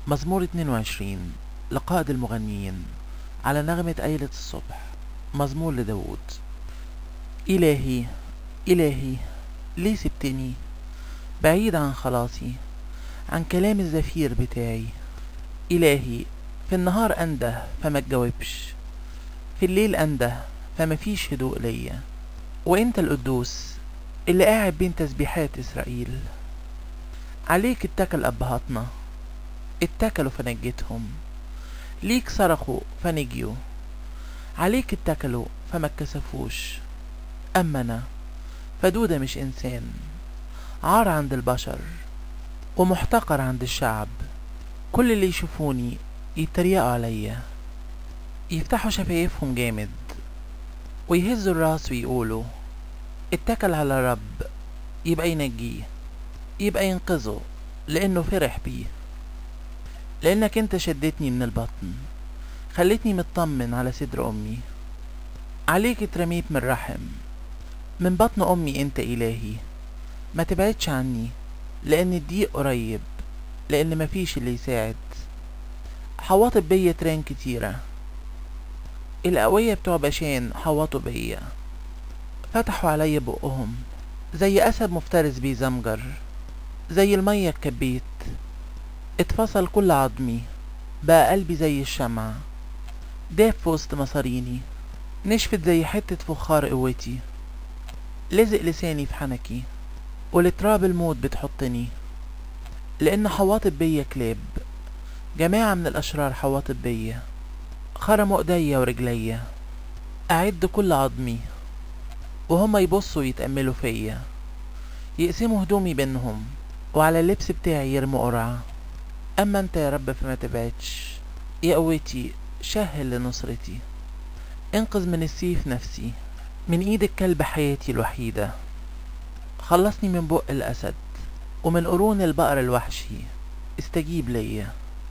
مزمور 22 لقائد المغنيين على نغمة أيلة الصبح مزمور لداود إلهي إلهي ليه سبتني بعيد عن خلاصي عن كلام الزفير بتاعي إلهي في النهار أنده فما تجاوبش في الليل أنده فما فيش هدوء ليا وانت القدوس اللي قاعد بين تسبيحات إسرائيل عليك اتكل أبهاتنا اتكلوا فنجيتهم ليك صرخوا فنجيوا عليك اتكلوا فما اتكسفوش أما أنا فدودة مش إنسان عار عند البشر ومحتقر عند الشعب كل اللي يشوفوني يتريقوا عليا يفتحوا شفايفهم جامد ويهزوا الراس ويقولوا اتكل على رب يبقى ينجيه يبقى ينقذه لأنه فرح بيه لأنك أنت شدتني من البطن خلتني مطمن على صدر أمي عليك اترميت من الرحم من بطن أمي أنت إلهي ما تبعدش عني لأن الضيق قريب لأن مفيش اللي يساعد حوطت بيا تران كتيرة القوية بتوع بشان حوطوا بيا فتحوا عليا بقهم زي أسد مفترس بيزمجر زي المية اتكبيت اتفصل كل عظمي بقى قلبي زي الشمع داب في وسط مصاريني نشفت زي حتة فخار قوتي لزق لساني في حنكي ولتراب الموت بتحطني لأن حواطب بيا كلاب جماعة من الأشرار حواطب بيا خرموا ايديا ورجليا أعد كل عظمي وهما يبصوا يتأملوا فيا يقسموا هدومي بينهم وعلى اللبس بتاعي يرموا قرعة أما أنت يا رب فما تبعدش يا قوتي شهل لنصرتي انقذ من السيف نفسي من ايد الكلب حياتي الوحيدة خلصني من بق الأسد ومن قرون البقر الوحشي استجيب ليا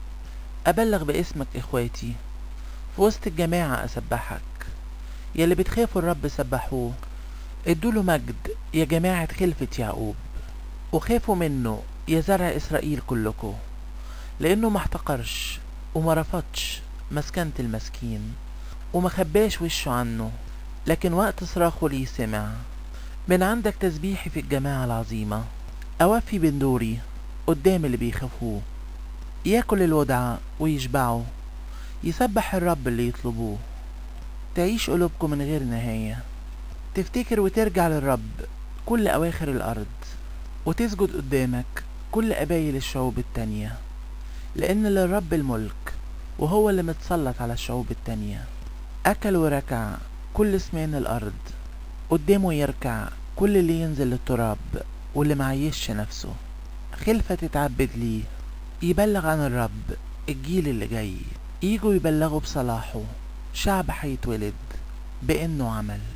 أبلغ باسمك إخواتي في وسط الجماعة أسبحك يلي بتخافوا الرب سبحوه ادوله مجد يا جماعة خلفة يعقوب وخافوا منه يا زرع إسرائيل كلكم لأنه ما احتقرش وما رفضش مسكنة المسكين وما خباش وشه عنه لكن وقت صراخه ليه سمع من عندك تسبيحي في الجماعة العظيمة أوفي بين دوري قدام اللي بيخافوه ياكل الودعة ويشبعوا يسبح الرب اللي يطلبوه تعيش قلوبكم من غير نهاية تفتكر وترجع للرب كل أواخر الأرض وتسجد قدامك كل قبايل الشعوب التانية لأن للرب الملك وهو اللي متسلط على الشعوب التانية أكل وركع كل سمان الأرض قدامه يركع كل اللي ينزل للتراب واللي معيش نفسه خلفة تتعبد ليه يبلغ عن الرب الجيل اللي جاي يجوا يبلغوا بصلاحه شعب هيتولد بأنه عمل